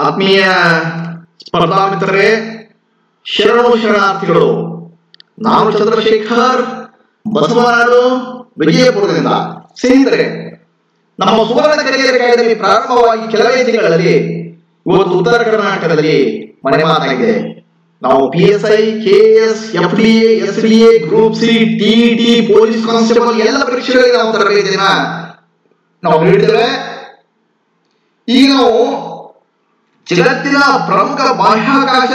ಆತ್ಮೀಯ ಸ್ಪರ್ಧಾ ಮಿತ್ರರೇ ಶರಣು ಶರಣಾರ್ಥಿಗಳು ನಾನು ಚಂದ್ರಶೇಖರ್ ಬಸವನಾಡು ವಿಜಯಪುರದಿಂದ ಸ್ನೇಹಿತರೆ ನಮ್ಮ ಸುವರ್ಣ ಕರಿಯರ್ ಅಕಾಡೆಮಿ ಪ್ರಾರಂಭವಾಗಿ ಕೆಲವೇ ತಿಂಗಳಲ್ಲಿ ಇವತ್ತು ಉತ್ತರ ಕರ್ನಾಟಕದಲ್ಲಿ ಮನೆ ಮಾತಾಗಿದೆ ನಾವು P S I K S F D A S D A group C T T police constable ಎಲ್ಲ ಪರೀಕ್ಷೆಗಳಿಗೆ ನಾವು ತರಬೇತಿನ ನಾವು ನೀಡಿದ್ದೇವೆ ಈಗ ನಾವು ಜಗತ್ತಿನ ಪ್ರಮುಖ ಬಾಹ್ಯಾಕಾಶ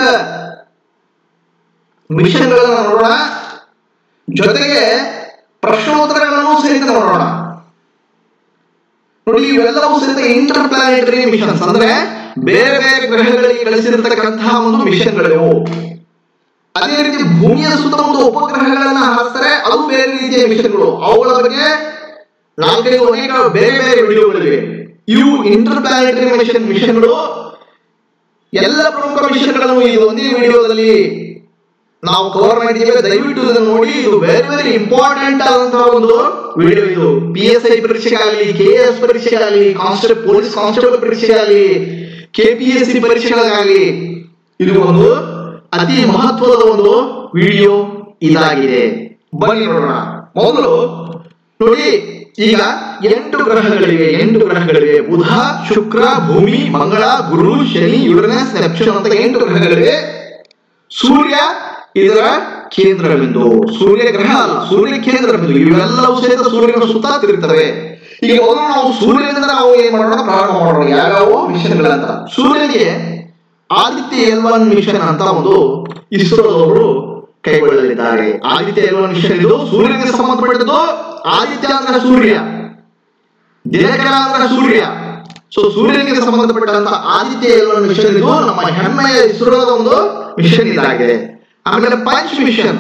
ಮಿಷನ್ಗಳನ್ನು ನೋಡೋಣ ಜೊತೆಗೆ ಪ್ರಶ್ನೋತ್ತರಗಳನ್ನು ಸಹಿತ ನೋಡೋಣ ನೋಡಿ ಇವೆಲ್ಲವೂ ಸಹಿತ ಇಂಟರ್ ಪ್ಲಾನೆಟರಿ ಮಿಷನ್ಸ್ ಅಂದ್ರೆ ಬೇರೆ ಬೇರೆ ಗ್ರಹಗಳಿಗೆ ಕಳಿಸಿರ್ತಕ್ಕಂತಹ ಒಂದು ಮಿಷನ್ಗಳಿವು ಅದೇ ರೀತಿ ಭೂಮಿಯ ಸುತ್ತ ಒಂದು ಉಪಗ್ರಹಗಳನ್ನ ಹಾರಿಸ್ತಾರೆ ಅದು ಬೇರೆ ರೀತಿಯ ಮಿಷನ್ಗಳು ಅವುಗಳ ಬಗ್ಗೆ ನಾಲ್ಕೈದು ಅನೇಕ ಬೇರೆ ಬೇರೆ ವಿಡಿಯೋಗಳಿವೆ ಇವು ಇಂಟರ್ ಪ್ಲಾನೆಟರಿ ಮಿಷನ್ ಮಿಷನ್ಗಳು ಎಲ್ಲ ಪ್ರಮುಖ ಮಿಷನ್ಗಳನ್ನು ಈ ಒಂದೇ ವಿಡಿಯೋದಲ್ಲಿ ನಾವು ಕವರ್ ಮಾಡಿದ್ದೇವೆ ದಯವಿಟ್ಟು ಇದನ್ನು ನೋಡಿ ಇದು ವೆರಿ ವೆರಿ ಇಂಪಾರ್ಟೆಂಟ್ ಆದಂತಹ ಒಂದು ವಿಡಿಯೋ ಇದು ಪಿ ಎಸ್ ಐ ಪರೀಕ್ಷೆಗಾಗಲಿ ಕೆ ಎಸ್ ಪರೀಕ್ಷೆಗಾಗಲಿ ಕಾನ್ಸ್ಟೇಬಲ್ ಪೊಲೀಸ್ ಕಾನ್ಸ್ಟೇಬಲ್ ಪರೀಕ್ಷೆಗಾಗಲಿ ಕೆ ಪಿ ಎಸ್ ಸಿ ಪರೀಕ್ಷೆಗಳಿಗಾಗಲಿ ಇದು ಒಂದು ಅತಿ ಮಹತ್ವದ ಒಂದು ವಿಡಿಯೋ ಇದಾಗಿದೆ ಬನ್ನಿ ನೋಡೋಣ ಮೊದಲು ನೋಡಿ ಈಗ ಎಂಟು ಗ್ರಹಗಳಿವೆ ಎಂಟು ಗ್ರಹಗಳಿವೆ ಬುಧ ಶುಕ್ರ ಭೂಮಿ ಮಂಗಳ ಗುರು ಶನಿ ಯುರನಸ್ ನೆಪ್ಚೂನ್ ಅಂತ ಎಂಟು ಗ್ರಹಗಳಿವೆ ಸೂರ್ಯ ಇದರ ಕೇಂದ್ರ ಬಿಂದು ಸೂರ್ಯ ಗ್ರಹ ಅಲ್ಲ ಸೂರ್ಯ ಕೇಂದ್ರ ಬಿಂದು ಇವೆಲ್ಲವೂ ಸಹಿತ ಸೂರ್ಯನ ಸುತ್ತ ತಿರುಗ್ತವೆ ಈಗ ಮೊದಲು ನಾವು ಸೂರ್ಯನಿಂದ ನಾವು ಏನ್ ಮಾಡೋಣ ಪ್ರಾರಂಭ ಮಾಡೋಣ ಯಾವ್ಯಾವ ಮಿಷನ್ಗಳಂತ ಸೂರ್ಯನಿಗೆ ಆದಿತ್ಯ ಎಲ್ ಒನ್ ಮಿಷನ್ ಅಂತ ಒಂದು ಇಸ್ರೋದವರು ಕೈಗೊಳ್ಳಲಿದ್ದಾರೆ ಆದಿತ್ಯ ಎಲ್ ಒನ್ ಮಿಷನ್ ಇದು ಸೂರ್ಯನಿಗೆ ಸಂಬಂಧಪಟ್ಟದ್ದು ಆದಿತ್ಯ ಅಂದ್ರೆ ಸೂರ್ಯ ದಿನಕರ ಅಂದ್ರೆ ಸೂರ್ಯ ಸೊ ಸೂರ್ಯನಿಗೆ ಸಂಬಂಧಪಟ್ಟಂತಹ ಆದಿತ್ಯ ಎಲ್ ಒನ್ ಮಿಷನ್ ಇದು ನಮ್ಮ ಹೆಮ್ಮೆಯ ಇಸ್ರೋದ ಒಂದು ಮಿಷನ್ ಇದಾಗಿದೆ ಆಮೇಲೆ ಪಂಚ್ ಮಿಷನ್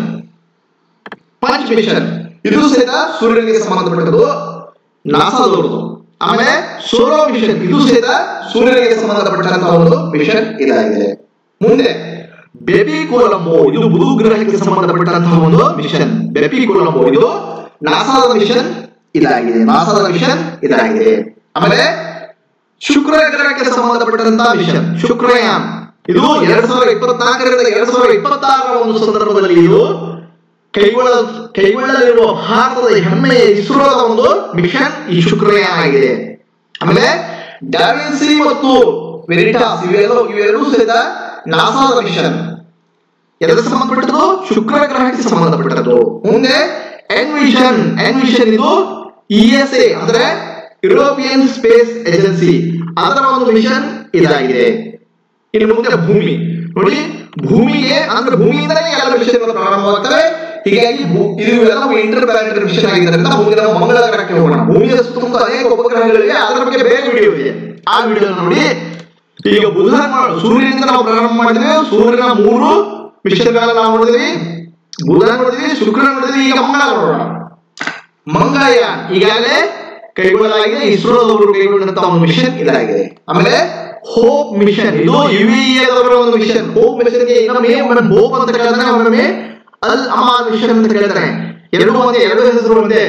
ಪಂಚ್ ಮಿಷನ್ ಇದು ಸಹಿತ ಸೂರ್ಯನಿಗೆ ಸಂಬಂಧಪಟ್ಟದ್ದು ನಾಸಾದವ್ರದ್ದು ಆಮೇಲೆ ಸೋಲೋ ಮಿಷನ್ ಇದು ಸಹಿತ ಸೂರ್ಯನಿಗೆ ಸಂಬಂಧಪಟ್ಟಂತಹ ಒಂದು ಮಿಷನ್ ಇದಾಗಿದೆ ಮುಂದೆ ಬೆಬಿ ಕೊಲಂಬೋ ಇದು ಬುಧ ಗ್ರಹಕ್ಕೆ ಸಂಬಂಧಪಟ್ಟಂತಹ ಒಂದು ಮಿಷನ್ ಬೆಬಿ ಕೊಲಂಬೋ ಇದು ನಾಸಾದ ಮಿಷನ್ ಇದಾಗಿದೆ ನಾಸಾದ ಮಿಷನ್ ಇದಾಗಿದೆ ಆಮೇಲೆ ಶುಕ್ರ ಗ್ರಹಕ್ಕೆ ಸಂಬಂಧಪಟ್ಟಂತಹ ಮಿಷನ್ ಶುಕ್ರಯಾನ್ ಇದು ಎರಡ್ ಸಾವಿರದ ಇಪ್ಪತ್ನಾಲ್ಕರಿಂದ ಎರಡ್ ಸಾವಿರದ ಇಪ್ಪತ್ತಾರರ ಒಂದು ಸಂದರ್ಭದಲ್ಲಿ ಇದು ಕೈಗೊಳ್ಳ ಕೈಗೊಳ್ಳಲಿರುವ ಭಾರತದ ಹೆಮ್ಮೆಯ ಇಸ್ರೋದ ಒಂದು ಮಿಷನ್ ಈ ಶುಕ್ರಯಾನ ಆಗಿದೆ ಆಮೇಲೆ ಡಾವಿನ್ಸಿ ಮತ್ತು ವೆರಿಟಾಸ್ ಇವೆಲ್ಲ ಇವೆರಡೂ ಸಹಿತ ನಾಸಾದ ಮಿಷನ್ ಎದಕ್ಕೆ ಸಂಬಂಧಪಟ್ಟದ್ದು ಶುಕ್ರ ಗ್ರಹಕ್ಕೆ ಸಂಬಂಧಪಟ್ಟದ್ದು ಮುಂದೆ ಎನ್ವಿಷನ್ ಎನ್ವಿಷನ್ ಇದು ಇ ಎಸ್ ಎ ಅಂದ್ರೆ ಯುರೋಪಿಯನ್ ಸ್ಪೇಸ್ ಏಜೆನ್ಸಿ ಅದರ ಒಂದು ಮಿಷನ್ ಇದಾಗಿದೆ ಇನ್ನು ಮುಂದೆ ಭೂಮಿ ನೋಡಿ ಭೂಮಿಗೆ ಅಂದ್ರೆ ಭೂಮಿಯಿಂದಲೇ ಎಲ್ಲ ಮಿಷನ್ಗಳು ಪ್ರಾರಂಭವಾಗ್ತವೆ ಹೀಗಾಗಿ ಭೂ- ಇದು ಎಲ್ಲವೂ ಇಂಟರ್ ಪ್ಲಾನೆಟರಿ ಮಿಷನ್ ಆಗಿದ್ದರಿಂದ ಮುಂದೆ ನಾವು ಮಂಗಳ ಗ್ರಹಕ್ಕೆ ಹೋಗೋಣ ಭೂಮಿಯ ಸುತ್ತಮುತ್ತ ಅನೇಕ ಉಪಗ್ರಹಗಳಿವೆ ಅದರ ಬಗ್ಗೆ ಬೇರೆ ವಿಡಿಯೋ ಇದೆ ಆ ವಿಡಿಯೋ ನೋಡಿ ಈಗ ಬುಧ ಸೂರ್ಯನಿಂದ ನಾವು ಪ್ರಾರಂಭ ಮಾಡಿದ್ವಿ ಸೂರ್ಯನ ಮೂರು ಮಿಷನ್ಗಳನ್ನ ನಾವು ನೋಡಿದ್ವಿ ಬುಧ ನೋಡಿದ್ವಿ ಶುಕ್ರ ನೋಡಿದ್ವಿ ಈಗ ಮಂಗಳ ನೋಡೋಣ ಮಂಗಳಯಾನ್ ಈಗಾಗಲೇ ಕೈಗೊಳ್ಳಲಾಗಿದೆ ಇಸ್ರೋದವರು ಕೈಗೊಂಡಂತ ಒಂದು ಮಿಷನ್ ಇದಾಗಿದೆ ಆಮೇಲೆ ಹೋಪ್ ಮಿಷನ್ ಇದು ಯುಎಇದವರ ಒಂದು ಮಿಷನ್ ಹೋಪ್ ಮಿಷನ್ಗೆ ಇನ್ನೊಮ್ಮೆ ಒಮ್ಮೆ ಹೋಪ್ ಅಂತ ಕೇಳ್ತಾನೆ ಒಮ್ಮೆ ಅಲ್ ಅಮಾನ್ ಮಿಷನ್ ಅಂತ ಕೇಳ್ತಾನೆ ಎರಡು ಒಂದೇ ಎರಡು ಹೆಸರು ಒಂದೇ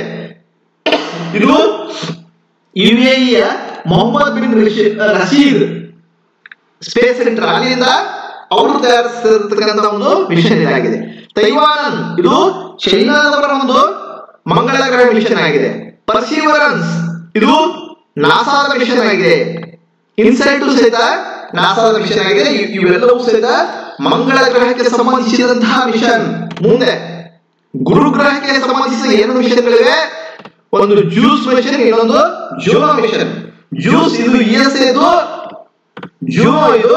ಇದು ಯುಎಇಯ Mohammed bin Rashid Rashid space centre ಅಲ್ಲಿಂದ ಅವರು ತಯಾರಿಸಿರ್ತಕ್ಕಂಥ ಒಂದು ಮಿಷನ್ ಇದಾಗಿದೆ ತೈವಾನ್ ಇದು ಚೈನಾದವರ ಒಂದು ಮಂಗಳ ಗ್ರಹ ಮಿಷನ್ ಆಗಿದೆ ಪರ್ಸಿವರೆನ್ಸ್ ಇದು ನಾಸಾದ ಮಿಷನ್ ಆಗಿದೆ ಇನ್ಸೈಟ್ ಸಹಿತ ನಾಸಾದ ಮಿಷನ್ ಆಗಿದೆ ಇವ್- ಇವೆಲ್ಲವೂ ಸಹಿತ ಮಂಗಳ ಗ್ರಹಕ್ಕೆ ಸಂಬಂಧಿಸಿದಂತಹ ಮಿಷನ್ ಮುಂದೆ ಗುರು ಗ್ರಹಕ್ಕೆ ಸಂಬಂಧಿಸಿದ ಏನು ಮಿಷನ್ಗಳಿವೆ ಒಂದು ಜ್ಯೂಸ್ ಮಿಷನ್ ಇನ್ನೊಂದು ಜೂನೋ ಮಿಷನ್ ಜ್ಯೂಸ್ ಇದು ಇ ಎಸ್ ಇದು ಜೂನೋ ಇದು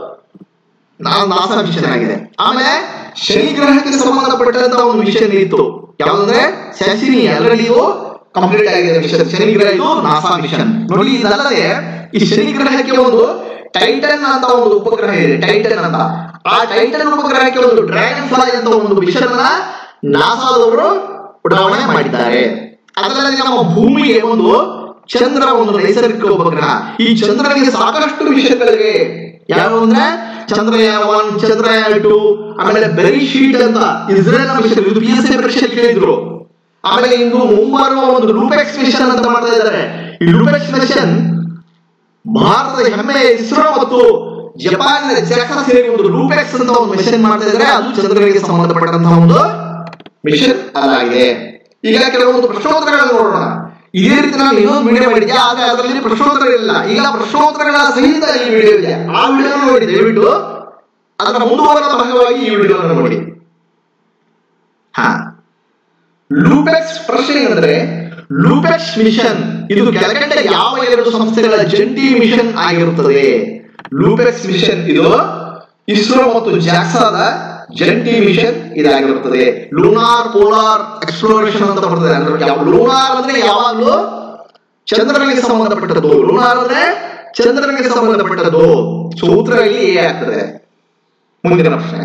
ನಾ- ನಾಸಾ ಮಿಷನ್ ಆಗಿದೆ ಆಮೇಲೆ ಶನಿ ಗ್ರಹಕ್ಕೆ ಸಂಬಂಧಪಟ್ಟಂತ ಒಂದು ಮಿಷನ್ ಇತ್ತು ಯಾವ್ದಂದ್ರೆ ಸೆಸಿನಿ ಆಲ್ರೆಡಿ ಇದು ಕಂಪ್ಲೀಟ್ ಆಗಿದೆ ಮಿಷನ್ ಶನಿ ಗ್ರಹ ಇದು ನಾಸಾ ಮಿಷನ್ ನೋಡಿ ಇದಲ್ಲದೆ ಈ ಶನಿ ಗ್ರಹಕ್ಕೆ ಒಂದು ಟೈಟನ್ ಅಂತ ಒಂದು ಉಪಗ್ರಹ ಇದೆ ಟೈಟನ್ ಅಂತ ಆ ಟೈಟನ್ ಉಪಗ್ರಹಕ್ಕೆ ಒಂದು ಡ್ರ್ಯಾಗನ್ ಫ್ಲೈ ಅಂತ ಒಂದು ಮಿಷನ್ ಅನ್ನ ನಾಸಾದವರು ಉಡಾವಣೆ ಮಾಡಿದ್ದಾರೆ ಅದಲ್ಲದೆ ನಮ್ಮ ಭೂಮಿಗೆ ಒಂದು ಚಂದ್ರ ಒಂದು ನೈಸರ್ಗಿಕ ಉಪಗ್ರಹ ಈ ಚಂದ್ರನಿಗೆ ಸಾಕಷ್ಟು ವಿಷಯಗಳಿವೆ ಯಾವ ಅಂದ್ರೆ ಚಂದ್ರಯಾನ ಒನ್ ಚಂದ್ರಯಾನ ಟು ಆಮೇಲೆ ಬೆರಿ ಶೀಟ್ ಅಂತ ಇಸ್ರೇಲ್ ಮಿಷನ್ ಇದು ಪಿ ಎಸ್ ಐ ಪರೀಕ್ಷೆಯಲ್ಲಿ ಕೇಳಿದ್ರು ಆಮೇಲೆ ಇಂದು ಮುಂಬರುವ ಒಂದು ಲೂಪೆಕ್ಸ್ ಮಿಷನ್ ಅಂತ ಮಾಡ್ತಾ ಇದ್ದಾರೆ ಈ ಲೂಪೆಕ್ಸ್ ಮಿಷನ್ ಭಾರತದ ಹೆಮ್ಮೆಯ ಇಸ್ರೋ ಮತ್ತು ಜಪಾನಿನ ಜಕ ಸೇರಿ ಒಂದು ರೂಪೆಕ್ಸ್ ಅಂತ ಒಂದು ಮಿಷನ್ ಮಾಡ್ತಾ ಇದ್ರೆ ಅದು ಚಂದ್ರನಿಗೆ ಸಂಬಂಧಪಟ್ಟಂತಹ ಒಂದು ಮಿಷನ್ ಅದಾಗಿದೆ ಈಗ ಕೆಲವೊಂದು ಪ್ರಶ್ನೋತ್ತರಗಳನ್ನು ನೋಡೋಣ ಇದೇ ರೀತಿ ನಾನು ಇನ್ನೊಂದು ವಿಡಿಯೋ ಮಾಡಿದ್ದೆ ಆದ್ರೆ ಅದರಲ್ಲಿ ಪ್ರಶ್ನೋತ್ತರ ಇಲ್ಲ ಈಗ ಪ್ರಶ್ನೋತ್ತರಗಳ ಸಹಿತ ಈ ವಿಡಿಯೋ ಇದೆ ಆ ವಿಡಿಯೋ ನೋಡಿ ದಯವಿಟ್ಟು ಅದರ ಮುಂದುವರೆದ ಭಾಗವಾಗಿ ಈ ವಿಡಿಯೋ ನೋಡಿ ಹಾ ಲೂಪೆಕ್ಸ್ ಪ್ರಶ್ನೆ ಏನಂದ್ರೆ ಲೂಪೆಕ್ಸ್ ಮಿಷನ್ ಇದು ಕೆಳಗಂಡ ಯಾವ ಎರಡು ಸಂಸ್ಥೆಗಳ ಜಂಟಿ ಮಿಷನ್ ಆಗಿರುತ್ತದೆ ಲೂಪೆಕ್ಸ್ ಮಿಷನ್ ಇದು ಇಸ್ರೋ ಮತ್ತು ಜಾಕ್ಸಾದ ಜಂಟಿ ಮಿಷನ್ ಇದಾಗಿರುತ್ತದೆ ಲೂನಾರ್ ಪೋಲಾರ್ ಎಕ್ಸ್ಪ್ಲೋರೇಷನ್ ಅಂತ ಬರ್ತದೆ ಅಂದ್ರೆ ಲೂನಾರ್ ಅಂದ್ರೆ ಯಾವಾಗಲೂ ಚಂದ್ರನಿಗೆ ಸಂಬಂಧಪಟ್ಟದ್ದು ಲೂನಾರ್ ಅಂದ್ರೆ ಚಂದ್ರನಿಗೆ ಸಂಬಂಧಪಟ್ಟದ್ದು ಸೊ ಉತ್ತರ ಇಲ್ಲಿ ಎ ಆಗ್ತದೆ ಮುಂದಿನ ಪ್ರಶ್ನೆ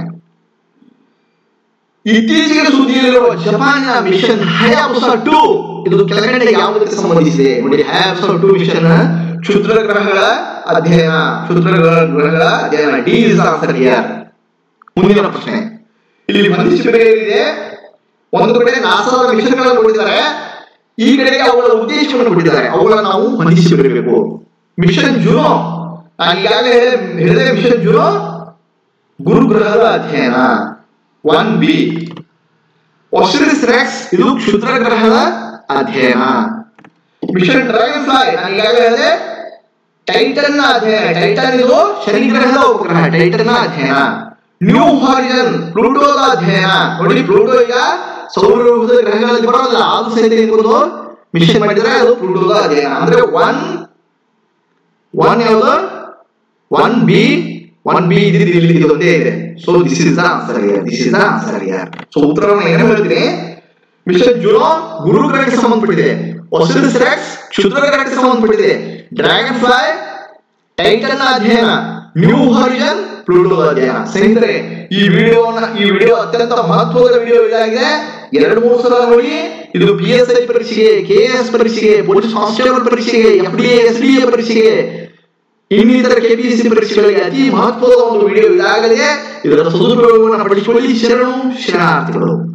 ಇತ್ತೀಚೆಗೆ ಸುದ್ದಿಯಲ್ಲಿರುವ ಜಪಾನಿನ ಮಿಷನ್ ಹಯಾಬುಸ ಟು ಇದು ಕೆಳಗಡೆ ಯಾವುದಕ್ಕೆ ಸಂಬಂಧಿಸಿದೆ ನೋಡಿ ಹಯಾಬುಸ ಟು ಮಿಷನ್ ಕ್ಷುದ್ರ ಗ್ರಹಗಳ ಅಧ್ಯಯನ ಕ್ಷುದ್ರ ಗ್ರಹಗಳ ಅಧ್ಯಯನ ಡಿ ಇಸ್ ಆನ್ಸರ್ ಹಿಯರ್ ಮುಂದಿನ ಪ್ರಶ್ನೆ ಇಲ್ಲಿ ಬಂಧಿಸಿ ಇದೆ ಒಂದು ಕಡೆ ನಾಸಾದ ಮಿಷನ್ಗಳನ್ನು ಕೊಟ್ಟಿದ್ದಾರೆ ಈ ಕಡೆಗೆ ಅವುಗಳ ಉದ್ದೇಶವನ್ನು ಕೊಟ್ಟಿದ್ದಾರೆ ಅವುಗಳನ್ನು ನಾವು ಹೊಂದಿಸಿ ಬರಬೇಕು ಮಿಷನ್ ಜುನೋ ನಾನು ಈಗಾಗಲೇ ಹೇಳಿದೆ ಮಿಷನ್ ಜುನೋ ಗುರುಗ್ರಹದ ಅಧ್ಯಯನ ಒನ್ ಬಿ ಒಸಿರಿಸ್ ರೆಕ್ಸ್ ಇದು ಕ್ಷುದ್ರ ಗ್ರಹದ ಅಧ್ಯಯನ ಮಿಷನ್ ಡ್ರ್ಯಾಗನ್ ಫ್ಲೈ ನಾನು ಈಗಾಗಲೇ ಹೇಳಿದೆ ಟೈಟನ್ ನ ಅಧ್ಯಯನ ಟೈಟನ್ ಇದು ಶನಿ ಗ್ರಹದ ಉಪಗ್ರಹ ಟೈಟನ್ ನ ಅಧ್ಯಯನ ನ್ಯೂ ಹಾರಿಜನ್ ಪ್ಲೂಟೋದ ಅಧ್ಯಯನ ನೋಡಿ ಪ್ಲೂಟೋ ಈಗ ಸೌರವ್ಯೂಹದ ಗ್ರಹಗಳಲ್ಲಿ ಬರೋಲ್ಲ ಅದು ಸಹಿತ ಒಂದು ಮಿಷನ್ ಮಾಡಿದ್ರೆ ಅದು ಪ್ಲೂಟೋದ ಅಧ್ಯಯನ ಅಂದ್ರೆ ಒನ್ ಒನ್ ಯಾವುದು ಒನ್ ಬಿ ಒನ್ ಬಿ ಇದ್ದಿದ್ದು ಇಲ್ಲಿ ಇದೊಂದೇ ಇದೆ so this is the answer here this is the answer here so ಉತ್ತರವನ್ನು ಏನು ಹೇಳ್ತೀನಿ ಮಿಷನ್ ಜುನೋ ಗುರು ಗ್ರಹಕ್ಕೆ ಸಂಬಂಧಪಟ್ಟಿದೆ ಒಸಿರಿಸ್ ರೆಕ್ಸ್ ಕ್ಷುದ್ರ ಗ್ರಹಕ್ಕೆ ಸಂಬಂಧಪಟ್ಟಿದೆ ಡ್ರ್ಯಾಗನ್ ಫ್ಲೈ ಟೈಟನ್ ನ ಅಧ್ಯಯನ ನ್ಯೂ ಹಾರಿಜನ್ ಪ್ಲೂಟೋ ಅಧ್ಯಯನ ಸ್ನೇಹಿತರೆ ಈ ವಿಡಿಯೋನ ಈ ವಿಡಿಯೋ ಅತ್ಯಂತ ಮಹತ್ವದ ವಿಡಿಯೋ ಇದಾಗಿದೆ ಎರಡು ಮೂರು ಸಲ ನೋಡಿ ಇದು ಪಿ ಎಸ್ ಐ ಪರೀಕ್ಷೆಗೆ ಕೆ ಎಸ್ ಪರೀಕ್ಷೆಗೆ ಪೊಲೀಸ್ ಕಾನ್ಸ್ಟೇಬಲ್ ಪರೀಕ್ಷೆಗೆ F D S D A ಪರೀಕ್ಷೆಗೆ ಇನ್ನಿತರ ಕೆಪಿಎಸ್ಸಿ ಪರೀಕ್ಷೆಗಳಿಗೆ ಅತಿ ಮಹತ್ವದ ಒಂದು ವಿಡಿಯೋ ಇದಾಗಲಿದೆ ಇದರ ಸದುಪಯೋಗವನ್ನು ಪಡಿಸಿಕೊಳ್ಳಿ ಶರಣು ಶರಣಾರ್ಥಿಗಳು